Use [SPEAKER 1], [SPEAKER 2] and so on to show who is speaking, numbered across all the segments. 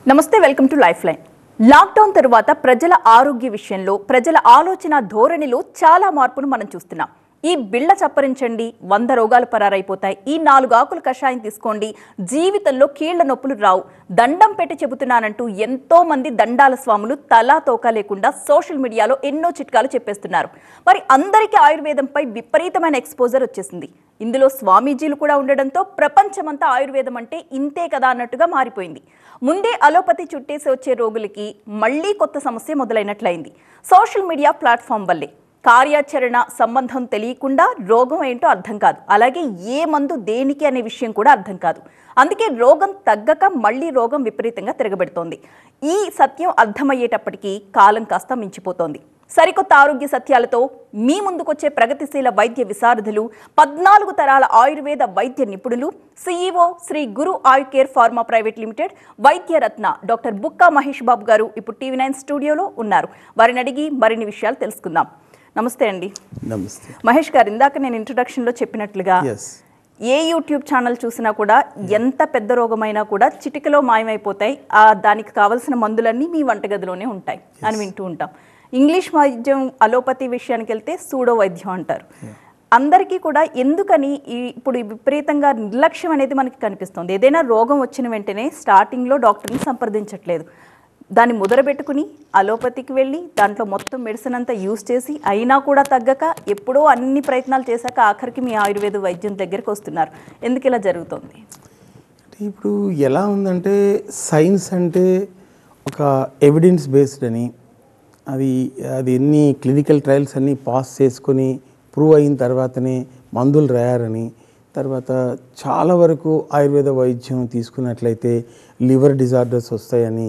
[SPEAKER 1] నమస్తే welcome to life line lockdown తరువాత ప్రజల ఆరోగ్య విషయంలో ప్రజల ఆలోచన ధోరణిలో చాలా మార్పును మనం చూస్తున్నాం ఈ బిళ్ళ చప్పరించండి వంద రోగాలు పరారైపోతాయి ఈ నాలుగు ఆకుల కషాయం తీసుకోండి జీవితంలో కీళ్ల నొప్పులు రావు దండం పెట్టి చెబుతున్నానంటూ ఎంతో మంది దండాల స్వాములు తలా తోక లేకుండా సోషల్ మీడియాలో ఎన్నో చిట్కాలు చెప్పేస్తున్నారు మరి అందరికీ ఆయుర్వేదంపై విపరీతమైన ఎక్స్పోజర్ వచ్చేసింది ఇందులో స్వామీజీలు కూడా ఉండడంతో ప్రపంచమంతా ఆయుర్వేదం అంటే ఇంతే కదా అన్నట్టుగా మారిపోయింది ముందే అలోపతి చుట్టేసి వచ్చే రోగులకి మళ్ళీ కొత్త సమస్య మొదలైనట్లయింది సోషల్ మీడియా ప్లాట్ఫామ్ వల్లే కార్యాచరణ సంబంధం తెలియకుండా రోగం ఏంటో అర్థం కాదు అలాగే ఏ మందు దేనికి అనే విషయం కూడా అర్థం కాదు అందుకే రోగం తగ్గక మళ్ళీ రోగం విపరీతంగా తిరగబెడుతోంది ఈ సత్యం అర్థమయ్యేటప్పటికీ కాలం కాస్త మించిపోతోంది సరికొత్త ఆరోగ్య సత్యాలతో మీ ముందుకొచ్చే ప్రగతిశీల వైద్య విశారదులు పద్నాలుగు తరాల ఆయుర్వేద వైద్య నిపుణులు సీఈఓ శ్రీ గురు ఆయు కేర్ ఫార్మా ప్రైవేట్ లిమిటెడ్ వైద్య రత్న డాక్టర్ బుక్కా మహేష్ బాబు గారు ఇప్పుడు టీవీ నైన్ స్టూడియోలో ఉన్నారు వారిని అడిగి మరిన్ని విషయాలు తెలుసుకుందాం నమస్తే అండి
[SPEAKER 2] నమస్తే
[SPEAKER 1] మహేష్ గారు ఇందాక నేను ఇంట్రొడక్షన్లో చెప్పినట్లుగా
[SPEAKER 2] ఎస్
[SPEAKER 1] ఏ యూట్యూబ్ ఛానల్ చూసినా కూడా ఎంత పెద్ద రోగమైనా కూడా చిటికలో మాయమైపోతాయి ఆ దానికి కావలసిన మందులన్నీ మీ వంటగదిలోనే ఉంటాయి అని వింటూ ఉంటాం ఇంగ్లీష్ వైద్యం అలోపతి విషయానికి వెళ్తే సూడో వైద్యం అంటారు అందరికీ కూడా ఎందుకని ఈ ఇప్పుడు ఈ విపరీతంగా నిర్లక్ష్యం అనేది మనకి కనిపిస్తుంది ఏదైనా రోగం వచ్చిన వెంటనే స్టార్టింగ్లో డాక్టర్ని సంప్రదించట్లేదు దాన్ని ముదరబెట్టుకుని అలోపతికి వెళ్ళి దాంట్లో మొత్తం మెడిసిన్ అంతా యూస్ చేసి అయినా కూడా తగ్గక ఎప్పుడో అన్ని ప్రయత్నాలు చేశాక ఆఖరికి మీ ఆయుర్వేద వైద్యం దగ్గరికి వస్తున్నారు ఎందుకు ఇలా జరుగుతుంది
[SPEAKER 2] అంటే ఇప్పుడు ఎలా ఉందంటే సైన్స్ అంటే ఒక ఎవిడెన్స్ బేస్డ్ అని అది అది ఎన్ని క్లినికల్ ట్రయల్స్ అన్నీ పాస్ చేసుకొని ప్రూవ్ అయిన తర్వాతనే మందులు రాయారని తర్వాత చాలా వరకు ఆయుర్వేద వైద్యం తీసుకున్నట్లయితే లివర్ డిజార్డర్స్ వస్తాయని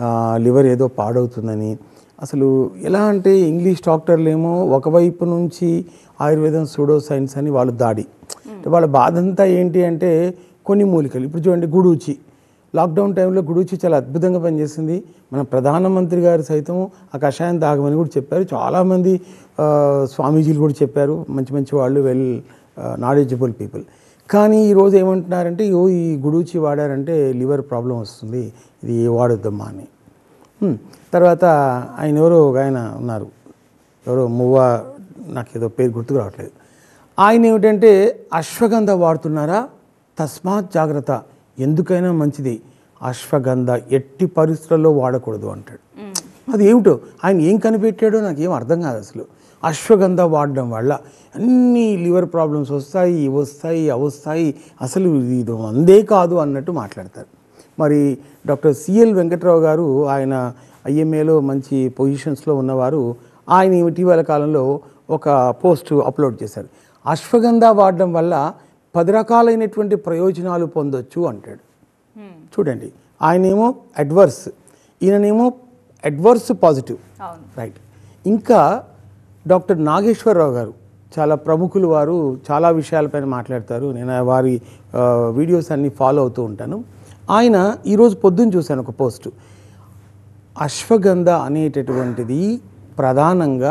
[SPEAKER 2] లివర్ ఏదో పాడవుతుందని అసలు ఎలా అంటే ఇంగ్లీష్ డాక్టర్లు ఏమో ఒకవైపు నుంచి ఆయుర్వేదం సూడో సైన్స్ అని వాళ్ళు దాడి అంటే వాళ్ళ బాధ అంతా ఏంటి అంటే కొన్ని మూలికలు ఇప్పుడు చూడండి గుడూచి లాక్డౌన్ టైంలో గుడూచి చాలా అద్భుతంగా పనిచేసింది మన ప్రధానమంత్రి గారు సైతం ఆ కషాయం తాగమని కూడా చెప్పారు చాలామంది ఆ, స్వామీజీలు కూడా చెప్పారు మంచి మంచి వాళ్ళు వెల్ నాలెడ్జబుల్ పీపుల్ కానీ ఈరోజు ఏమంటున్నారంటే "ఓ, ఈ గుడూచి వాడారంటే లివర్ ప్రాబ్లం వస్తుంది ఇది వాడొద్దమ్మా అని హ్మ్. తర్వాత ఆయన ఎవరో ఒక ఆయన ఉన్నారు ఎవరో మువ్వ నాకు ఏదో పేరు గుర్తుకు రావట్లేదు ఆయన ఏమిటంటే అశ్వగంధ వాడుతున్నారా తస్మాత్ జాగ్రత్త ఎందుకైనా మంచిది అశ్వగంధ ఎట్టి పరిస్థితుల్లో వాడకూడదు అంటాడు అది ఏమిటో ఆయన ఏం కనిపెట్టాడో నాకు ఏం అర్థం కాదు అసలు అశ్వగంధ వాడడం వల్ల అన్ని లివర్ ప్రాబ్లమ్స్ వస్తాయి ఇవి వస్తాయి అవి వస్తాయి అసలు ఇది అందే కాదు అన్నట్టు మాట్లాడతారు మరి డాక్టర్ సిఎల్ వెంకట్రావు గారు ఆయన ఐఎంఏలో మంచి పొజిషన్స్లో ఉన్నవారు ఆయన ఇటీవల కాలంలో ఒక పోస్ట్ అప్లోడ్ చేశారు అశ్వగంధ వాడడం వల్ల పది రకాలైనటువంటి ప్రయోజనాలు పొందొచ్చు అంటాడు చూడండి ఆయనేమో అడ్వర్స్ ఈయననేమో అడ్వర్స్ పాజిటివ్
[SPEAKER 1] అవును
[SPEAKER 2] రైట్ ఇంకా డాక్టర్ నాగేశ్వరరావు గారు చాలా ప్రముఖులు వారు చాలా విషయాలపైన మాట్లాడతారు నేను వారి ఆ, వీడియోస్ అన్ని ఫాలో అవుతూ ఉంటాను ఆయన ఈరోజు పొద్దున్న చూశాను ఒక పోస్ట్ అశ్వగంధ అనేటటువంటిది ప్రధానంగా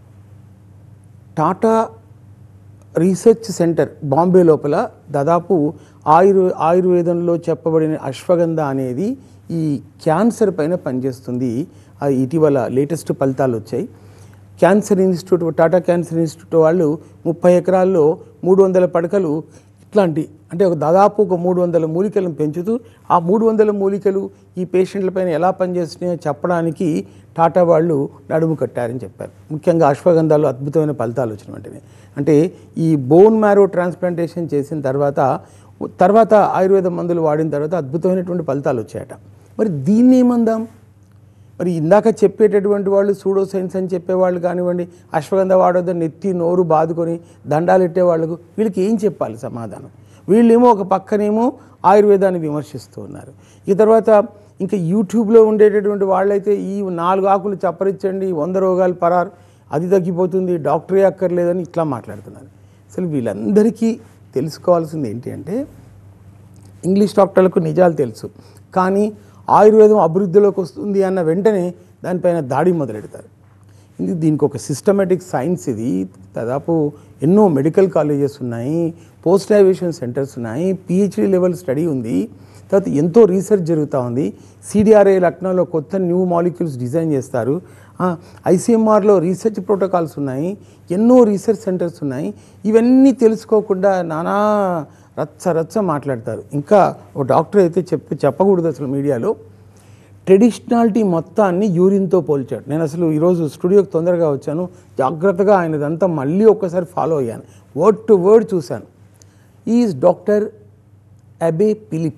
[SPEAKER 2] టాటా రీసెర్చ్ సెంటర్ బాంబే లోపల దాదాపు ఆయుర్ ఆయుర్వేదంలో చెప్పబడిన అశ్వగంధ అనేది ఈ క్యాన్సర్ పైన పనిచేస్తుంది అది ఇటీవల లేటెస్ట్ ఫలితాలు వచ్చాయి cancer institute Tata cancer institute వాళ్ళు ముప్పై ఎకరాల్లో మూడు వందల పడకలు ఇట్లాంటి అంటే ఒక దాదాపు ఒక మూడు వందల మూలికలను పెంచుతూ ఆ మూడు వందల మూలికలు ఈ పేషెంట్లపైన ఎలా పనిచేస్తున్నాయో చెప్పడానికి టాటా వాళ్ళు నడుము కట్టారని చెప్పారు ముఖ్యంగా అశ్వగంధాలు అద్భుతమైన ఫలితాలు వచ్చిన వెంటనే అంటే ఈ బోన్ మ్యారో ట్రాన్స్ప్లాంటేషన్ చేసిన తర్వాత తర్వాత ఆయుర్వేద మందులు వాడిన తర్వాత అద్భుతమైనటువంటి ఫలితాలు వచ్చాయట మరి దీన్ని ఏమందాం మరి ఇందాక చెప్పేటటువంటి వాళ్ళు సూడో సైన్స్ అని చెప్పేవాళ్ళు కానివ్వండి అశ్వగంధ వాడొద్దని నెత్తి నోరు బాదుకొని దండాలు ఎట్టే వాళ్ళకు వీళ్ళకి ఏం చెప్పాలి సమాధానం వీళ్ళేమో ఒక పక్కనేమో ఆయుర్వేదాన్ని విమర్శిస్తూ ఉన్నారు ఈ తర్వాత ఇంకా యూట్యూబ్లో ఉండేటటువంటి వాళ్ళైతే ఈ నాలుగు ఆకులు చప్పరించండి వంద రోగాలు పరారు అది తగ్గిపోతుంది డాక్టరే అక్కర్లేదని ఇట్లా మాట్లాడుతున్నారు అసలు వీళ్ళందరికీ తెలుసుకోవాల్సింది ఏంటి అంటే ఇంగ్లీష్ డాక్టర్లకు నిజాలు తెలుసు కానీ ఆయుర్వేదం అభివృద్ధిలోకి వస్తుంది అన్న వెంటనే దానిపైన దాడి మొదలెడతారు ఇది దీనికి ఒక సిస్టమేటిక్ సైన్స్ ఇది దాదాపు ఎన్నో మెడికల్ కాలేజెస్ ఉన్నాయి పోస్ట్ గ్రాడ్యుయేషన్ సెంటర్స్ ఉన్నాయి పిహెచ్డి లెవెల్ స్టడీ ఉంది తర్వాత ఎంతో రీసెర్చ్ జరుగుతూ ఉంది సిడిఆర్ఏ లక్నోలో కొత్త న్యూ మాలిక్యూల్స్ డిజైన్ చేస్తారు ఐసీఎంఆర్లో రీసెర్చ్ ప్రోటోకాల్స్ ఉన్నాయి ఎన్నో రీసెర్చ్ సెంటర్స్ ఉన్నాయి ఇవన్నీ తెలుసుకోకుండా నానా రచ్చ రచ్చ మాట్లాడతారు ఇంకా ఒక డాక్టర్ అయితే చెప్ప చెప్పకూడదు అసలు మీడియాలో ట్రెడిషనాలిటీ మొత్తాన్ని యూరిన్తో పోల్చాడు నేను అసలు ఈరోజు స్టూడియోకి తొందరగా వచ్చాను జాగ్రత్తగా ఆయనదంతా మళ్ళీ ఒక్కసారి ఫాలో అయ్యాను వర్డ్ టు వర్డ్ చూశాను ఈజ్ డాక్టర్ అబే పిలిప్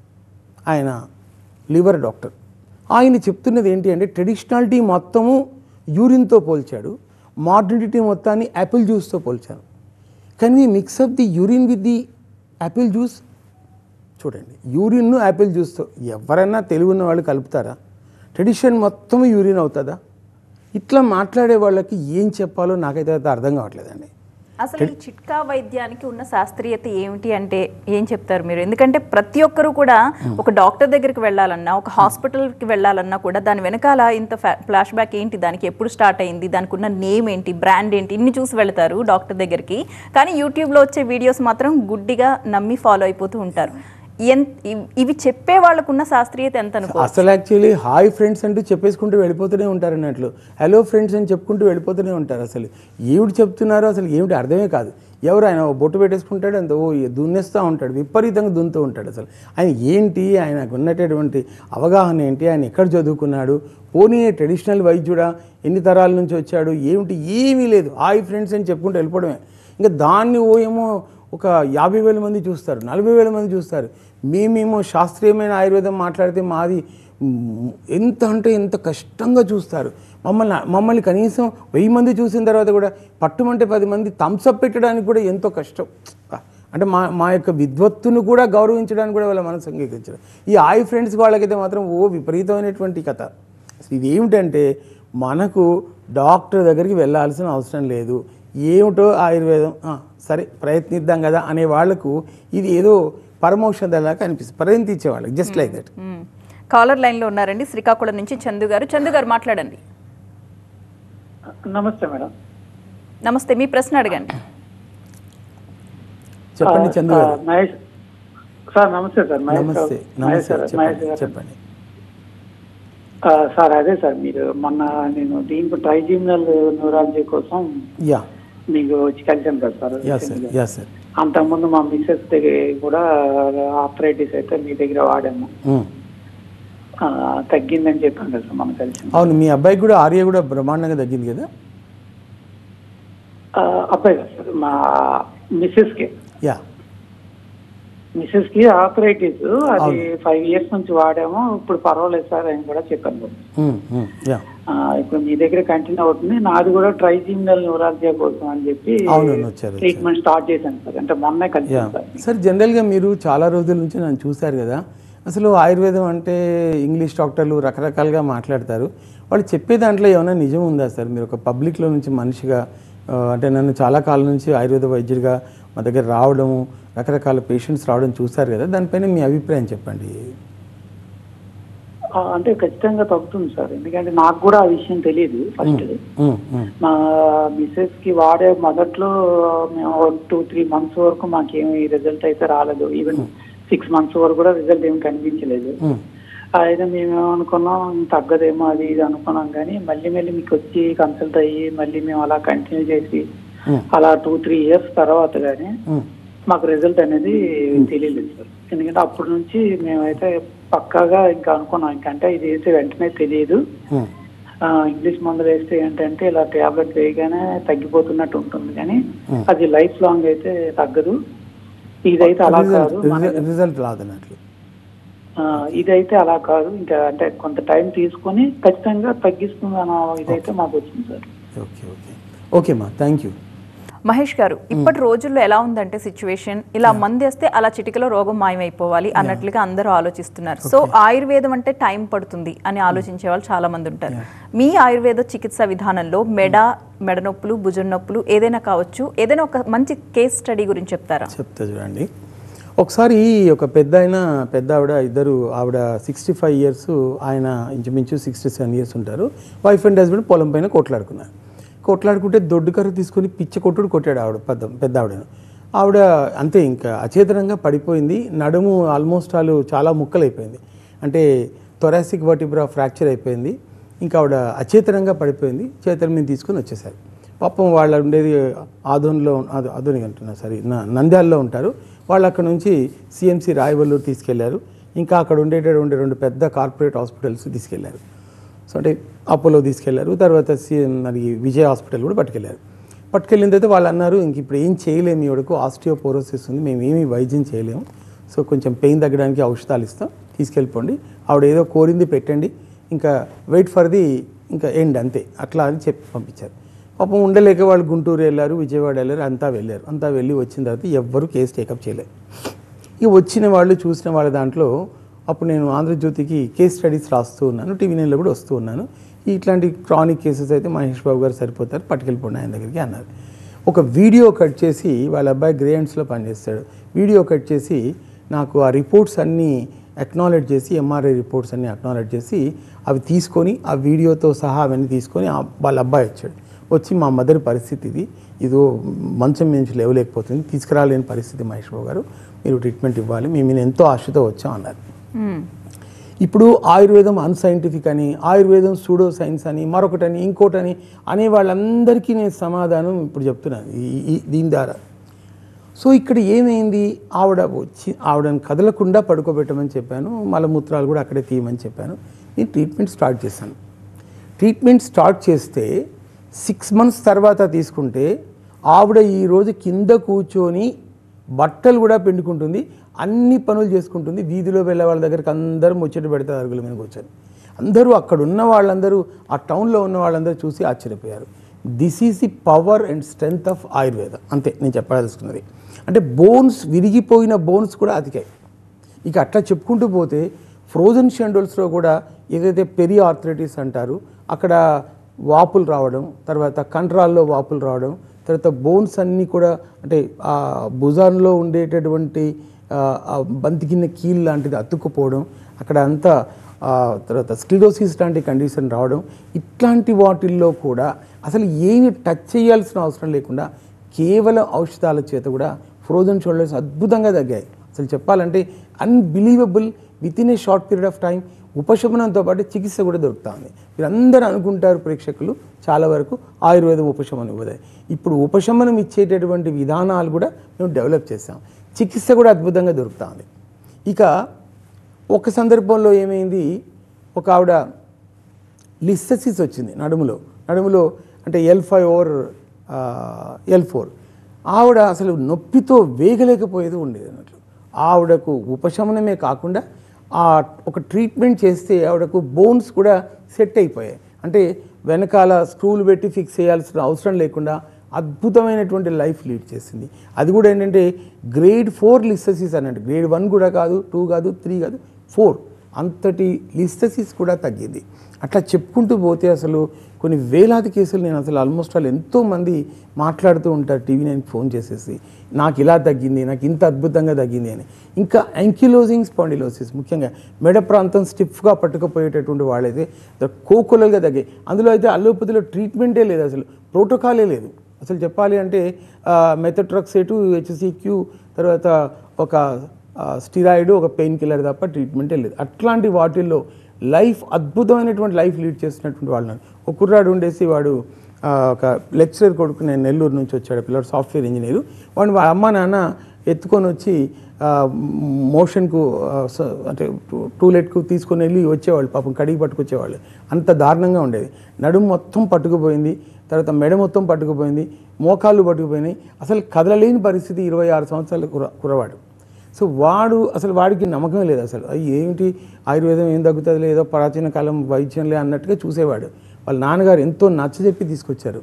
[SPEAKER 2] ఆయన లివర్ డాక్టర్ ఆయన చెప్తున్నది ఏంటి అంటే ట్రెడిషనాలిటీ మొత్తము యూరిన్తో పోల్చాడు మోడర్నిటీ మొత్తాన్ని యాపిల్ జ్యూస్తో పోల్చాను can we mix up the urine with the apple juice చూడండి యూరిన్ను యాపిల్ జ్యూస్తో ఎవరైనా తెలివి ఉన్న వాళ్ళు కలుపుతారా ట్రెడిషన్ మొత్తం యూరిన్ అవుతుందా ఇట్లా మాట్లాడే వాళ్ళకి ఏం చెప్పాలో నాకైతే అయితే అర్థం కావట్లేదండి
[SPEAKER 1] అసలు ఈ చిట్కా వైద్యానికి ఉన్న శాస్త్రీయత ఏమిటి అంటే ఏం చెప్తారు మీరు ఎందుకంటే ప్రతి ఒక్కరు కూడా ఒక డాక్టర్ దగ్గరికి వెళ్ళాలన్నా ఒక హాస్పిటల్కి వెళ్ళాలన్నా కూడా దాని వెనకాల ఇంత ఫ్లాష్ బ్యాక్ ఏంటి దానికి ఎప్పుడు స్టార్ట్ అయింది దానికి ఉన్న నేమ్ ఏంటి బ్రాండ్ ఏంటి ఇన్ని చూసి వెళ్తారు డాక్టర్ దగ్గరికి కానీ యూట్యూబ్లో వచ్చే వీడియోస్ మాత్రం గుడ్డిగా నమ్మి ఫాలో అయిపోతూ ఉంటారు ఎన్ ఇవ్- ఇవి చెప్పే వాళ్ళకున్న శాస్త్రీయత ఎంత అనుకో
[SPEAKER 2] అసలు యాక్చువల్లీ హాయ్ ఫ్రెండ్స్ అంటూ చెప్పేసుకుంటూ వెళ్ళిపోతూనే ఉంటారు అన్నట్లు హలో ఫ్రెండ్స్ అని చెప్పుకుంటూ వెళ్ళిపోతూనే ఉంటారు అసలు ఏమిటి చెప్తున్నారో అసలు ఏమిటి అర్థమే కాదు ఎవరు ఆయన ఓ బొట్టు పెట్టేసుకుంటాడు అంత ఓ దున్నేస్తూ ఉంటాడు విపరీతంగా దున్నుతూ ఉంటాడు అసలు ఆయన ఏంటి ఆయనకు ఉన్నటువంటి అవగాహన ఏంటి ఆయన ఎక్కడ చదువుకున్నాడు పోనీ ట్రెడిషనల్ వైద్యుడా ఎన్ని తరాల నుంచి వచ్చాడు ఏమిటి ఏమీ లేదు హాయ్ ఫ్రెండ్స్ అని చెప్పుకుంటూ వెళ్ళిపోవడమే ఇంకా దాన్ని ఓ ఏమో ఒక యాభై వేల మంది చూస్తారు నలభై వేల మంది చూస్తారు మేమేమో శాస్త్రీయమైన ఆయుర్వేదం మాట్లాడితే మాది మ్, ఎంత అంటే ఎంత కష్టంగా చూస్తారు మమ్మల్ని మమ్మల్ని కనీసం వెయ్యి మంది చూసిన తర్వాత కూడా పట్టుమంటే పది మంది థమ్స్అప్ పెట్టడానికి కూడా ఎంతో కష్టం అంటే మా మా యొక్క విద్వత్తును కూడా గౌరవించడానికి కూడా వాళ్ళ మనసు అంగీకరించడం ఈ ఆయి ఫ్రెండ్స్ వాళ్ళకైతే మాత్రం ఓ విపరీతమైనటువంటి కథ అసలు ఇది ఏమిటంటే మనకు డాక్టర్ దగ్గరికి వెళ్ళాల్సిన అవసరం లేదు ఏమిటో ఆయుర్వేదం ఆ, సరే ప్రయత్నిద్దాం కదా అనే వాళ్ళకు ఇది ఏదో పరమౌషధలాగా అనిపిస్తుంది ప్రయత్నించే వాళ్ళకి just like that
[SPEAKER 1] hmm. Caller లైన్లో ఉన్నారండి శ్రీకాకుళం నుంచి చందు గారు చందు గారు మాట్లాడండి
[SPEAKER 3] నమస్తే మేడం
[SPEAKER 1] నమస్తే మీ ప్రశ్న అడగండి
[SPEAKER 2] చెప్పండి
[SPEAKER 3] ఆ,
[SPEAKER 2] చందు
[SPEAKER 3] ఆ,
[SPEAKER 2] గారు
[SPEAKER 3] మహేష్ సార్ నమస్తే సార్ మహేష్
[SPEAKER 2] నమస్తే
[SPEAKER 3] సార్. మహేష్
[SPEAKER 2] నమస్తే
[SPEAKER 3] సార్ మహేష్
[SPEAKER 2] చెప్పండి
[SPEAKER 3] గారు.
[SPEAKER 2] చెప్పండి
[SPEAKER 3] ఆ, సార్ అదే సార్ మీరు మొన్న నేను దీనికి ట్రైజిమినల్ న్యూరాలజీ కోసం
[SPEAKER 2] యా
[SPEAKER 3] మీకు వచ్చి కలిసాను కదా sir
[SPEAKER 2] yeah sir yeah sir
[SPEAKER 3] అంతకుముందు మా మిస్సెస్ దగ్గర కూడా ఆర్థరైటిస్ అయితే మీ దగ్గర వాడాము
[SPEAKER 2] ఉమ్.
[SPEAKER 3] ఆ, తగ్గిందని చెప్పాను కదా సార్ మనం కలిసి
[SPEAKER 2] అవును మీ అబ్బాయికి కూడా ఆర్య కూడా బ్రహ్మాండంగా తగ్గింది కదా
[SPEAKER 3] ఆ, అబ్బాయి కదా సార్ మా మిస్సెస్ కి
[SPEAKER 2] యా
[SPEAKER 3] మిస్సెస్ కి ఆర్థరైటిస్ అది ఫైవ్ ఇయర్స్ నుంచి వాడాము ఇప్పుడు పర్వాలేదు సార్ అని కూడా చెప్పాను కదా.
[SPEAKER 2] ఉమ్, ఉమ్, యా
[SPEAKER 3] ఆ, ఇప్పుడు మీ దగ్గర కంటిన్యూ అవుతుంది నాది కూడా ట్రైజిమినల్ న్యూరాలజియా కోసం అని చెప్పి
[SPEAKER 2] అవునవును, వచ్చారు,
[SPEAKER 3] ట్రీట్మెంట్ స్టార్ట్ చేశాను సార్ అంటే మొన్నే
[SPEAKER 2] యా
[SPEAKER 3] కలిసాను సార్
[SPEAKER 2] సార్ జనరల్గా మీరు చాలా రోజుల నుంచి నన్ను చూశారు కదా అసలు ఆయుర్వేదం అంటే ఇంగ్లీష్ డాక్టర్లు రకరకాలుగా మాట్లాడతారు వాళ్ళు చెప్పే దాంట్లో ఏమైనా నిజం ఉందా సార్ మీరు ఒక పబ్లిక్లో నుంచి మనిషిగా ఆ, అంటే నన్ను చాలా కాలం నుంచి ఆయుర్వేద వైద్యుడిగా మా దగ్గర రావడము రకరకాల పేషెంట్స్ రావడం చూశారు కదా దానిపైన మీ అభిప్రాయం చెప్పండి
[SPEAKER 3] ఆ, అంటే ఖచ్చితంగా తగ్గుతుంది సార్ ఎందుకంటే నాకు కూడా ఆ విషయం తెలియదు ఫస్ట్
[SPEAKER 2] ఉమ్, ఉమ్,
[SPEAKER 3] మా మిస్సెస్ కి వాడే మొదట్లో మేము టూ త్రీ మంత్స్ వరకు మాకేమి రిజల్ట్ అయితే రాలేదు ఈవెన్ సిక్స్ మంత్స్ వరకు కూడా రిజల్ట్ ఏమి కనిపించలేదు
[SPEAKER 2] ఉమ్,
[SPEAKER 3] అయితే మేము ఏమనుకున్నాం తగ్గదేమో అది ఇది అనుకున్నాం కానీ మళ్ళీ మళ్ళీ మీకు వచ్చి కన్సల్ట్ అయ్యి మళ్ళీ మేము అలా కంటిన్యూ చేసి
[SPEAKER 2] ఉమ్,
[SPEAKER 3] అలా టూ త్రీ ఇయర్స్ తర్వాత కానీ
[SPEAKER 2] ఉమ్,
[SPEAKER 3] మాకు రిజల్ట్ అనేది తెలియలేదు సార్ ఎందుకంటే అప్పటి నుంచి మేమైతే పక్కాగా ఇంకా అనుకున్నాం ఇంకంటే ఇది వేస్తే వెంటనే తెలియదు
[SPEAKER 2] ఉమ్,
[SPEAKER 3] ఆ, ఇంగ్లీష్ మందులు వేస్తే ఏంటంటే ఇలా టాబ్లెట్ వేయగానే తగ్గిపోతున్నట్టు ఉంటుంది కానీ
[SPEAKER 2] Hmm.
[SPEAKER 3] అది లైఫ్ లాంగ్ అయితే తగ్గదు ఇదైతే అలా కాదు
[SPEAKER 2] రిజల్ట్
[SPEAKER 3] మన-
[SPEAKER 2] రిజల్ట్- రిజల్ట్ రాదన్నట్లు
[SPEAKER 3] ఆ, ఇదైతే అలా కాదు ఇంకా అంటే కొంత టైం తీసుకొని ఖచ్చితంగా తగ్గిస్తుంది అన్న ఇదైతే మాకు వచ్చింది సార్
[SPEAKER 2] ఓకే ఓకే ఓకే మా థ్యాంక్ యూ
[SPEAKER 1] మహేష్ గారు ఇప్పటి రోజుల్లో ఎలా ఉందంటే సిచ్యువేషన్ ఇలా మంది వేస్తే అలా చిటికలో రోగం మాయమైపోవాలి అన్నట్లుగా అందరూ ఆలోచిస్తున్నారు సో ఆయుర్వేదం అంటే టైం పడుతుంది అని ఆలోచించే వాళ్ళు చాలా మంది ఉంటారు మీ ఆయుర్వేద చికిత్స విధానంలో మెడ మెడ నొప్పులు భుజం నొప్పులు ఏదైనా కావచ్చు ఏదైనా ఒక మంచి కేస్ స్టడీ గురించి చెప్తారా
[SPEAKER 2] చెప్తా చూడండి ఒకసారి ఒక పెద్ద ఆయన పెద్ద ఆవిడ ఇద్దరు ఆవిడ సిక్స్టీ ఫైవ్ ఇయర్స్ ఆయన ఇంచుమించు సిక్స్టీ సెవెన్ ఇయర్స్ ఉంటారు వైఫ్ అండ్ హస్బెండ్ పొలం పైన కొట్లాడుకున్నారు కొట్లాడుకుంటే దొడ్డు కర్ర తీసుకొని పిచ్చ కొట్టుడు కొట్టాడు ఆవిడ పెద్ద పెద్ద ఆవిడను ఆవిడ అంతే ఇంకా అచేతనంగా పడిపోయింది నడుము ఆల్మోస్ట్ ఆలు చాలా ముక్కలైపోయింది అంటే థొరాసిక్ వర్టిబ్రా ఫ్రాక్చర్ అయిపోయింది ఇంకా ఆవిడ అచేతనంగా పడిపోయింది చేతుల మీద తీసుకొని వచ్చేసారు పాపం వాళ్ళు ఉండేది ఆదోన్లో ఆదో- ఆదోని అంటున్నా సరే న- నంద్యాలలో ఉంటారు వాళ్ళు అక్కడ నుంచి సిఎంసి రాయవల్లూరు తీసుకెళ్లారు ఇంకా అక్కడ ఉండేటటువంటి రెండు పెద్ద కార్పొరేట్ హాస్పిటల్స్ తీసుకెళ్లారు సో అంటే అపోలో తీసుకెళ్లారు తర్వాత సీఎం మరి విజయ్ హాస్పిటల్ కూడా పట్టుకెళ్లారు పట్టుకెళ్ళిన తర్వాత వాళ్ళు అన్నారు ఇంక ఇప్పుడు ఏం చేయలేము ఈవిడకు ఆస్టియోపోరోసిస్ ఉంది మేము ఏమీ వైద్యం చేయలేము సో కొంచెం పెయిన్ తగ్గడానికి ఔషధాలు ఇస్తాం తీసుకెళ్ళిపోండి ఆవిడ ఏదో కోరింది పెట్టండి ఇంకా వెయిట్ ఫర్ ది ఇంకా ఎండ్ అంతే అట్లా అని చెప్పి పంపించారు పాపం ఉండలేక వాళ్ళు గుంటూరు వెళ్ళారు విజయవాడ వెళ్ళారు అంతా వెళ్ళారు అంతా వెళ్ళి వచ్చిన తర్వాత ఎవ్వరూ కేసు టేకప్ చేయలేదు ఇక వచ్చిన వాళ్ళు చూసిన వాళ్ళ దాంట్లో అప్పుడు నేను ఆంధ్రజ్యోతికి కేస్ స్టడీస్ రాస్తూ ఉన్నాను టీవీ నైన్లో కూడా వస్తూ ఉన్నాను ఇట్లాంటి క్రానిక్ కేసెస్ అయితే మహేష్ బాబు గారు సరిపోతారు పట్టుకెళ్ళిపోండి ఆయన దగ్గరికి అన్నారు ఒక వీడియో కట్ చేసి వాళ్ళ అబ్బాయి గ్రేయండ్స్లో పనిచేస్తాడు వీడియో కట్ చేసి నాకు ఆ రిపోర్ట్స్ అన్నీ అక్నాలెడ్జ్ చేసి ఎంఆర్ఐ రిపోర్ట్స్ అన్నీ అక్నాలెడ్జ్ చేసి అవి తీసుకొని ఆ వీడియోతో సహా అవన్నీ తీసుకొని ఆ వాళ్ళ అబ్బాయి వచ్చాడు వచ్చి మా మదర్ పరిస్థితి ఇది ఇదో మంచం నుంచి లేవలేకపోతుంది తీసుకురాలేని పరిస్థితి మహేష్ బాబు గారు మీరు ట్రీట్మెంట్ ఇవ్వాలి మేము ఈయన ఎంతో ఆశతో వచ్చాం అన్నారు ఇప్పుడు ఆయుర్వేదం అన్సైంటిఫిక్ అని ఆయుర్వేదం సూడో సైన్స్ అని మరొకటని ఇంకోటని అనే వాళ్ళందరికీ నేను సమాధానం ఇప్పుడు చెప్తున్నాను ఈ- ఈ దీని ద్వారా సో ఇక్కడ ఏమైంది ఆవిడ వచ్చి ఆవిడని కదలకుండా పడుకోబెట్టమని చెప్పాను మలమూత్రాలు కూడా అక్కడే తీయమని చెప్పాను నేను ట్రీట్మెంట్ స్టార్ట్ చేశాను ట్రీట్మెంట్ స్టార్ట్ చేస్తే సిక్స్ మంత్స్ తర్వాత తీసుకుంటే ఆవిడ ఈరోజు కింద కూర్చొని బట్టలు కూడా పిండుకుంటుంది అన్ని పనులు చేసుకుంటుంది వీధిలో వెళ్ళే వాళ్ళ దగ్గరికి అందరూ ముచ్చట పెడతారు అరుగుల మీద కూర్చొని అందరూ అక్కడ ఉన్న వాళ్ళందరూ ఆ టౌన్లో ఉన్న వాళ్ళందరూ చూసి ఆశ్చర్యపోయారు this is the power and strength of Ayurveda అంతే నేను చెప్పదలుచుకున్నది అంటే బోన్స్ విరిగిపోయిన బోన్స్ కూడా అతికాయి ఇక అట్లా చెప్పుకుంటూ పోతే ఫ్రోజన్ షెండోల్స్లో కూడా ఏదైతే పెరి ఆర్థరైటిస్ అంటారు అక్కడ వాపులు రావడం తర్వాత కంట్రాల్లో వాపులు రావడం తర్వాత బోన్స్ అన్నీ కూడా అంటే ఆ భుజాన్లో ఉండేటటువంటి ఆ, ఆ బంతి కింద కీల్ లాంటిది అతుక్కుపోవడం అక్కడ అంతా ఆ, తర్వాత స్క్లిరోసిస్ లాంటి కండిషన్ రావడం ఇట్లాంటి వాటిల్లో కూడా అసలు ఏమి టచ్ చేయాల్సిన అవసరం లేకుండా కేవలం ఔషధాల చేత కూడా ఫ్రోజన్ షోల్డర్స్ అద్భుతంగా తగ్గాయి అసలు చెప్పాలంటే unbelievable within a short period of time ఉపశమనంతో పాటు చికిత్స కూడా దొరుకుతా ఉంది మీరందరూ అనుకుంటారు ప్రేక్షకులు చాలా వరకు ఆయుర్వేదం ఉపశమనం ఇవ్వదు ఇప్పుడు ఉపశమనం ఇచ్చేటటువంటి విధానాలు కూడా మేము డెవలప్ చేసాం చికిత్స కూడా అద్భుతంగా దొరుకుతా ఉంది ఇక ఒక సందర్భంలో ఏమైంది ఒక ఆవిడ లిస్థసిస్ వచ్చింది నడుములో నడుములో అంటే L five or L four ఆవిడ అసలు నొప్పితో వేగలేకపోయేది ఉండేది అన్నట్లు ఆవిడకు ఉపశమనమే కాకుండా ఆ ఒక ట్రీట్మెంట్ చేస్తే ఆవిడకు బోన్స్ కూడా సెట్ అయిపోయాయి అంటే వెనకాల స్క్రూలు పెట్టి ఫిక్స్ చేయాల్సిన అవసరం లేకుండా అద్భుతమైనటువంటి లైఫ్ లీడ్ చేసింది అది కూడా ఏంటంటే గ్రేడ్ ఫోర్ లిస్థసిస్ అన్నట్టు గ్రేడ్ వన్ కూడా కాదు టూ కాదు త్రీ కాదు ఫోర్ అంతటి లిస్థసిస్ కూడా తగ్గింది అట్లా చెప్పుకుంటూ పోతే అసలు కొన్ని వేలాది కేసులు నేను అసలు ఆల్మోస్ట్ ఆల్ ఎంతోమంది మాట్లాడుతూ ఉంటారు టీవీ నైన్కి ఫోన్ చేసేసి నాకు ఇలా తగ్గింది నాకు ఇంత అద్భుతంగా తగ్గింది అని ఇంకా యాంకిలోజింగ్ స్పాండిలోసిస్ ముఖ్యంగా మెడ ప్రాంతం స్టిఫ్గా పట్టుకుపోయేటటువంటి వాళ్ళైతే కోకులల్గా తగ్గాయి అందులో అయితే అల్లోపతిలో ట్రీట్మెంటే లేదు అసలు ప్రోటోకాలే లేదు అసలు చెప్పాలి అంటే మెథట్రక్సేటు హెచ్సిక్యూ తర్వాత ఒక స్టిరాయిడ్ ఒక పెయిన్ కిల్లర్ తప్ప ట్రీట్మెంటే లేదు అట్లాంటి వాటిల్లో లైఫ్ అద్భుతమైనటువంటి లైఫ్ లీడ్ చేసినటువంటి వాళ్ళని ఒక కుర్రాడు ఉండేసి వాడు ఆ, ఒక లెక్చరర్ కొడుకు నేను నెల్లూరు నుంచి వచ్చాడు పిల్లడు సాఫ్ట్వేర్ ఇంజనీరు వాడిని వాళ్ళ అమ్మ నాన్న ఎత్తుకొని వచ్చి ఆ, మోషన్కు ఆ, స- అంటే టూ- టూలెట్కు తీసుకొని వెళ్ళి వచ్చేవాళ్ళు పాపం కడిగి పట్టుకొచ్చేవాళ్ళు అంత దారుణంగా ఉండేది నడుము మొత్తం పట్టుకుపోయింది తర్వాత మెడ మొత్తం పట్టుకుపోయింది మోకాళ్ళు పట్టుకుపోయినాయి అసలు కదలలేని పరిస్థితి ఇరవై ఆరు సంవత్సరాల కుర కురవాడు సో వాడు అసలు వాడికి నమ్మకం లేదు అసలు అయ్యి ఏమిటి ఆయుర్వేదం ఏం తగ్గుతుంది లేదో ప్రాచీన కాలం వైద్యంలే అన్నట్టుగా చూసేవాడు వాళ్ళ నాన్నగారు ఎంతో నచ్చజెప్పి తీసుకొచ్చారు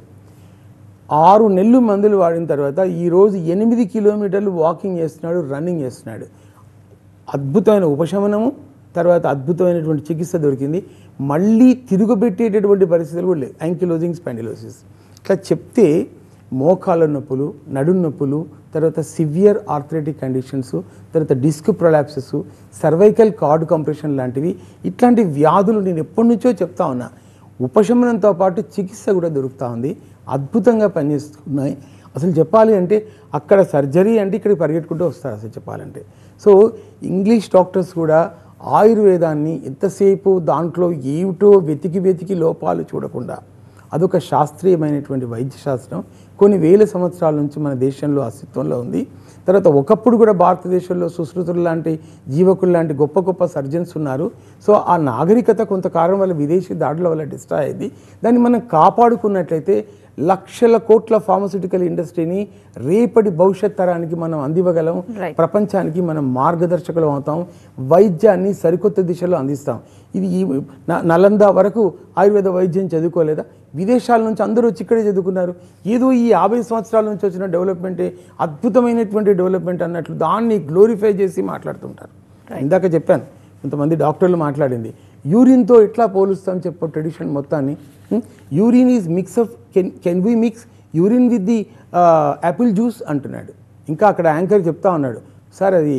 [SPEAKER 2] ఆరు నెలలు మందులు వాడిన తర్వాత ఈరోజు ఎనిమిది కిలోమీటర్లు వాకింగ్ చేస్తున్నాడు రన్నింగ్ చేస్తున్నాడు అద్భుతమైన ఉపశమనము తర్వాత అద్భుతమైనటువంటి చికిత్స దొరికింది మళ్ళీ తిరుగుబెట్టేటటువంటి పరిస్థితులు కూడా లేవు యాంకిలోజింగ్ స్పాండిలోసిస్ ఇట్లా చెప్తే మోకాళ్ళ నొప్పులు నడుం నొప్పులు తర్వాత సివియర్ ఆర్థరైటిక్ కండిషన్స్ తర్వాత disc prolapses cervical cord compression లాంటివి ఇట్లాంటి వ్యాధులు నేను ఎప్పటి నుంచో చెప్తా ఉన్నా ఉపశమనంతో పాటు చికిత్స కూడా దొరుకుతూ ఉంది అద్భుతంగా పనిచేస్తున్నాయి అసలు చెప్పాలి అంటే అక్కడ సర్జరీ అంటే ఇక్కడికి పరిగెట్టుకుంటూ వస్తారు అసలు చెప్పాలంటే సో ఇంగ్లీష్ డాక్టర్స్ కూడా ఆయుర్వేదాన్ని ఎంతసేపు దాంట్లో ఏమిటో వెతికి వెతికి లోపాలు చూడకుండా అదొక శాస్త్రీయమైనటువంటి వైద్య శాస్త్రం కొన్ని వేల సంవత్సరాల నుంచి మన దేశంలో అస్తిత్వంలో ఉంది తర్వాత ఒకప్పుడు కూడా భారతదేశంలో సుశ్రుతులు లాంటి జీవకులు లాంటి గొప్ప గొప్ప సర్జన్స్ ఉన్నారు సో ఆ నాగరికత కొంతకాలం వల్ల విదేశీ దాడుల వల్ల డిస్ట్రాయ్ అయింది దాన్ని మనం కాపాడుకున్నట్లయితే లక్షల కోట్ల ఫార్మస్యూటికల్ ఇండస్ట్రీని రేపటి భవిష్యత్ తరానికి మనం అందివ్వగలం
[SPEAKER 1] Right.
[SPEAKER 2] ప్రపంచానికి మనం మార్గదర్శకులం అవుతాం వైద్యాన్ని సరికొత్త దిశలో అందిస్తాం ఇది ఈ న- నలంద వరకు ఆయుర్వేద వైద్యం చదువుకోలేదా విదేశాల నుంచి అందరూ వచ్చి ఇక్కడే చదువుకున్నారు ఏదో ఈ యాభై సంవత్సరాల నుంచి వచ్చిన డెవలప్మెంటే అద్భుతమైనటువంటి డెవలప్మెంట్ అన్నట్లు దాన్ని గ్లోరిఫై చేసి మాట్లాడుతుంటారు ఇందాక చెప్పాను కొంతమంది డాక్టర్లు మాట్లాడింది యూరిన్తో ఎట్లా పోలుస్తాం చెప్పు ట్రెడిషన్ మొత్తాన్ని urine is mix of can can we mix urine with the apple juice అంటున్నాడు ఇంకా అక్కడ యాంకర్ చెప్తా ఉన్నాడు సార్ అది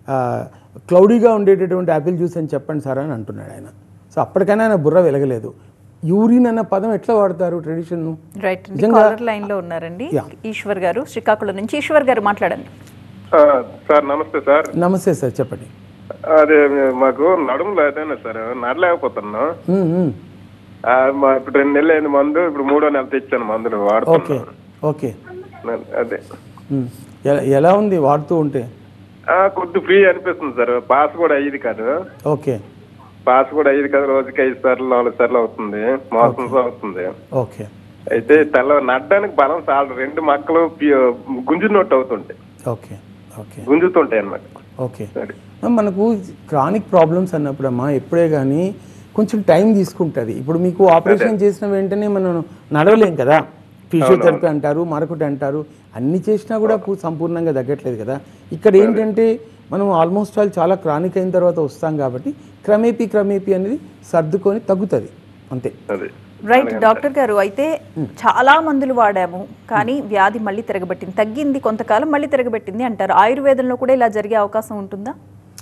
[SPEAKER 2] క్లౌడీగా ఉండేటటువంటి యాపిల్ జ్యూస్ అని చెప్పండి సార్ అని అంటున్నాడు ఆయన సో అప్పటికైనా ఆయన బుర్ర వెలగలేదు యూరిన్ అన్న పదం ఎట్లా వాడతారు ట్రెడిషన్
[SPEAKER 1] రైట్ అండి
[SPEAKER 2] నిజంగా-
[SPEAKER 1] కాలర్ లైన్ లో ఉన్నారండి
[SPEAKER 2] Yeah.
[SPEAKER 1] ఈశ్వర్ గారు శ్రీకాకుళం నుంచి ఈశ్వర్ గారు మాట్లాడండి
[SPEAKER 4] ఆ, సార్ నమస్తే సార్
[SPEAKER 2] నమస్తే సార్ చెప్పండి
[SPEAKER 4] అదే మాకు నడుములో అదేనా సార్ నడలేకపోతున్నాను
[SPEAKER 2] మ్మ్, మ్మ్.
[SPEAKER 4] ఆ, మా ఇప్పుడు రెండు నెలలు అయింది మందు ఇప్పుడు మూడో నెల తెచ్చాను మందులు
[SPEAKER 2] ఓకే
[SPEAKER 4] వాడుతున్నాను
[SPEAKER 2] ఓకే
[SPEAKER 4] అదే
[SPEAKER 2] మ్మ్. ఎలా- ఎలా ఉంది వాడుతూ ఉంటే
[SPEAKER 4] ఆ, కొద్ది ఫ్రీ అనిపిస్తుంది సార్ పాస్ కూడా అయ్యేది కాదు
[SPEAKER 2] ఓకే
[SPEAKER 4] పాస్ కూడా అయ్యేది కాదు రోజుకి ఐదు సార్లు నాలుగు సార్లు అవుతుంది మోసంతో అవుతుంది
[SPEAKER 2] ఓకే
[SPEAKER 4] అయితే తెల్ల నడ్డానికి బలం చాలు రెండు మక్కలు పి- గుంజునట్టు అవుతుంటాయి
[SPEAKER 2] ఓకే ఓకే
[SPEAKER 4] గుంజుతుంటాయి అన్నమాట
[SPEAKER 2] ఓకే
[SPEAKER 4] సరే
[SPEAKER 2] మనకు క్రానిక్ ప్రాబ్లమ్స్ అన్నప్పుడమ్మా ఎప్పుడే కానీ కొంచెం టైం తీసుకుంటుంది ఇప్పుడు మీకు ఆపరేషన్ చేసిన వెంటనే మనం నడవలేం కదా ఫిజియోథెరపీ అంటారు మరొకటి అంటారు అన్ని చేసినా కూడా పూ- సంపూర్ణంగా తగ్గట్లేదు కదా ఇక్కడ ఏంటంటే మనం ఆల్మోస్ట్ ఆల్ చాలా క్రానిక్ అయిన తర్వాత వస్తాం కాబట్టి క్రమేపీ క్రమేపీ అనేది సర్దుకొని తగ్గుతుంది అంతే
[SPEAKER 4] అదే
[SPEAKER 1] రైట్ డాక్టర్ గారు అయితే చాలా మందులు వాడాము కానీ వ్యాధి మళ్ళీ తిరగబెట్టింది తగ్గింది కొంతకాలం మళ్ళీ తిరగబెట్టింది అంటారు ఆయుర్వేదంలో కూడా ఇలా జరిగే అవకాశం ఉంటుందా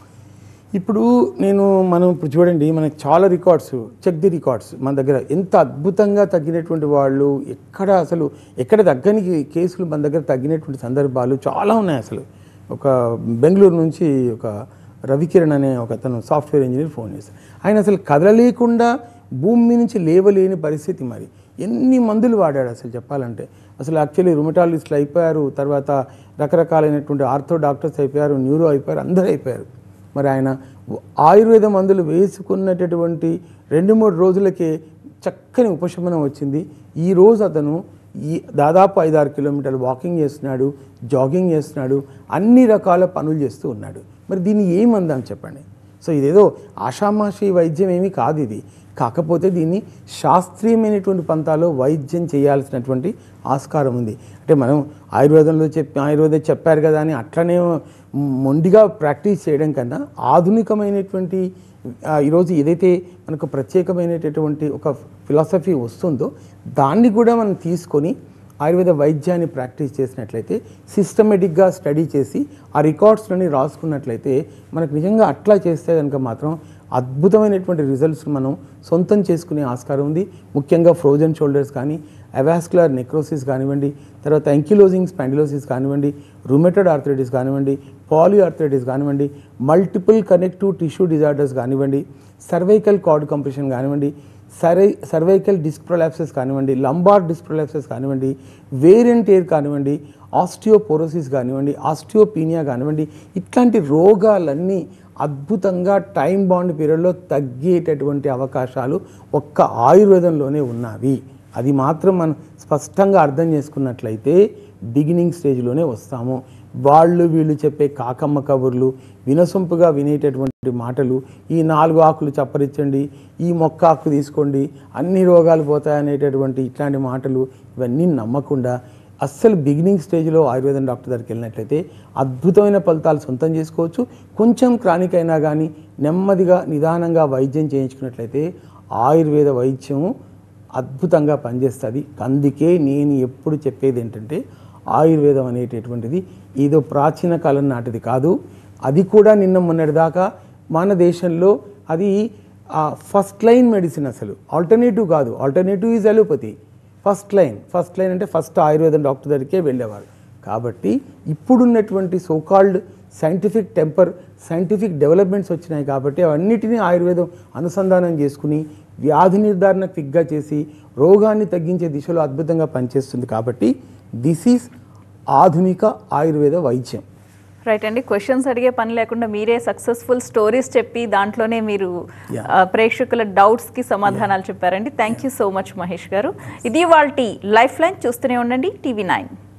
[SPEAKER 2] ఇప్పుడు నేను మనం ఇప్పుడు చూడండి మనకి చాలా రికార్డ్స్ చెక్ ది రికార్డ్స్ మన దగ్గర ఎంత అద్భుతంగా తగ్గినటువంటి వాళ్ళు ఎక్కడ అసలు ఎక్కడ తగ్గని కేసులు మన దగ్గర తగ్గినటువంటి సందర్భాలు చాలా ఉన్నాయి అసలు ఒక బెంగళూరు నుంచి ఒక రవికిరణ్ అనే ఒక అతను సాఫ్ట్వేర్ ఇంజనీర్ ఫోన్ చేశారు ఆయన అసలు కదలలేకుండా భూమి మీద నుంచి లేవలేని పరిస్థితి మరి ఎన్ని మందులు వాడాడు అసలు చెప్పాలంటే అసలు యాక్చువల్లీ రుమటాలజిస్టులు అయిపోయారు తర్వాత రకరకాలైనటువంటి ఆర్థో డాక్టర్స్ అయిపోయారు న్యూరో అయిపోయారు అందరూ అయిపోయారు మరి ఆయన ఆయుర్వేద మందులు వేసుకున్నటువంటి రెండు మూడు రోజులకే చక్కని ఉపశమనం వచ్చింది ఈ రోజు అతను ఈ దాదాపు ఐదారు కిలోమీటర్లు వాకింగ్ చేస్తున్నాడు జాగింగ్ చేస్తున్నాడు అన్ని రకాల పనులు చేస్తూ ఉన్నాడు మరి దీన్ని ఏమందాం చెప్పండి సో ఇదేదో ఆషామాషి వైద్యం ఏమీ కాదు ఇది కాకపోతే దీన్ని శాస్త్రీయమైనటువంటి పంతాలో వైద్యం చేయాల్సినటువంటి ఆస్కారం ఉంది అంటే మనం ఆయుర్వేదంలో చెప్పి ఆయుర్వేదం చెప్పారు కదా అని అట్లనే మొండిగా ప్రాక్టీస్ చేయడం కన్నా ఆధునికమైనటువంటి ఆ, ఈరోజు ఏదైతే మనకు ప్రత్యేకమైనటువంటి ఒక ఫిలాసఫీ వస్తుందో దాన్ని కూడా మనం తీసుకొని ఆయుర్వేద వైద్యాన్ని ప్రాక్టీస్ చేసినట్లయితే సిస్టమేటిక్గా స్టడీ చేసి ఆ రికార్డ్స్లని రాసుకున్నట్లయితే మనకు నిజంగా అట్లా చేస్తే కనుక మాత్రం అద్భుతమైనటువంటి రిజల్ట్స్ మనం సొంతం చేసుకునే ఆస్కారం ఉంది ముఖ్యంగా ఫ్రోజన్ షోల్డర్స్ కానీ అవాస్కులర్ నెక్రోసిస్ కానివ్వండి తర్వాత ఎంకిలోజింగ్ స్పాండిలోసిస్ కానివ్వండి రుమెటెడ్ ఆర్థరైటిస్ కానివ్వండి పాలి ఆర్థరైటిస్ కానివ్వండి మల్టిపుల్ కనెక్టివ్ టిష్యూ డిజార్డర్స్ కానివ్వండి సర్వైకల్ కార్డ్ కంప్రెషన్ కానివ్వండి సర్వై సర్వైకల్ డిస్క్ ప్రొలాప్సెస్ కానివ్వండి లంబార్ డిస్క్ ప్రొలాప్సెస్ కానివ్వండి వేరియంట్ ఎయిర్ కానివ్వండి ఆస్టియోపోరోసిస్ కానివ్వండి ఆస్టియోపీనియా కానివ్వండి ఇట్లాంటి రోగాలన్నీ అద్భుతంగా టైం బాండ్ పీరియడ్లో తగ్గేటటువంటి అవకాశాలు ఒక్క ఆయుర్వేదంలోనే ఉన్నవి అది మాత్రం మనం స్పష్టంగా అర్థం చేసుకున్నట్లయితే బిగినింగ్ స్టేజ్లోనే వస్తాము వాళ్ళు వీళ్ళు చెప్పే కాకమ్మ కబుర్లు వినసొంపుగా వినేటటువంటి మాటలు ఈ నాలుగు ఆకులు చప్పరించండి ఈ మొక్క ఆకు తీసుకోండి అన్ని రోగాలు పోతాయనేటటువంటి ఇట్లాంటి మాటలు ఇవన్నీ నమ్మకుండా అస్సలు బిగినింగ్ స్టేజ్లో ఆయుర్వేదం డాక్టర్ దగ్గరికి వెళ్ళినట్లయితే అద్భుతమైన ఫలితాలు సొంతం చేసుకోవచ్చు కొంచెం క్రానిక్ అయినా కానీ నెమ్మదిగా నిదానంగా వైద్యం చేయించుకున్నట్లయితే ఆయుర్వేద వైద్యము అద్భుతంగా పనిచేస్తుంది అందుకే నేను ఎప్పుడు చెప్పేది ఏంటంటే ఆయుర్వేదం అనేటటువంటిది ఏదో ప్రాచీన కాలం నాటిది కాదు అది కూడా నిన్న మొన్నటిదాకా మన దేశంలో అది ఫస్ట్ లైన్ మెడిసిన్ అసలు ఆల్టర్నేటివ్ కాదు alternative is allopathy first line first line అంటే ఫస్ట్ ఆయుర్వేదం డాక్టర్ దగ్గరికే వెళ్ళేవారు కాబట్టి ఇప్పుడున్నటువంటి so called scientific temper scientific developments వచ్చినాయి కాబట్టి అవన్నిటినీ ఆయుర్వేదం అనుసంధానం చేసుకుని వ్యాధి నిర్ధారణ క్విక్గా చేసి రోగాన్ని తగ్గించే దిశలో అద్భుతంగా పనిచేస్తుంది కాబట్టి దిస్ ఈజ్ ఆధునిక ఆయుర్వేద వైద్యం
[SPEAKER 1] రైట్ అండి క్వశ్చన్స్ అడిగే పని లేకుండా మీరే సక్సెస్ఫుల్ స్టోరీస్ చెప్పి దాంట్లోనే మీరు
[SPEAKER 2] Yeah.
[SPEAKER 1] ఆ, ప్రేక్షకుల డౌట్స్కి సమాధానాలు చెప్పారండి thank you so much Mahesh గారు ఇది వాళ్ళ లైఫ్ లైన్ చూస్తూనే ఉండండి టీవీ నైన్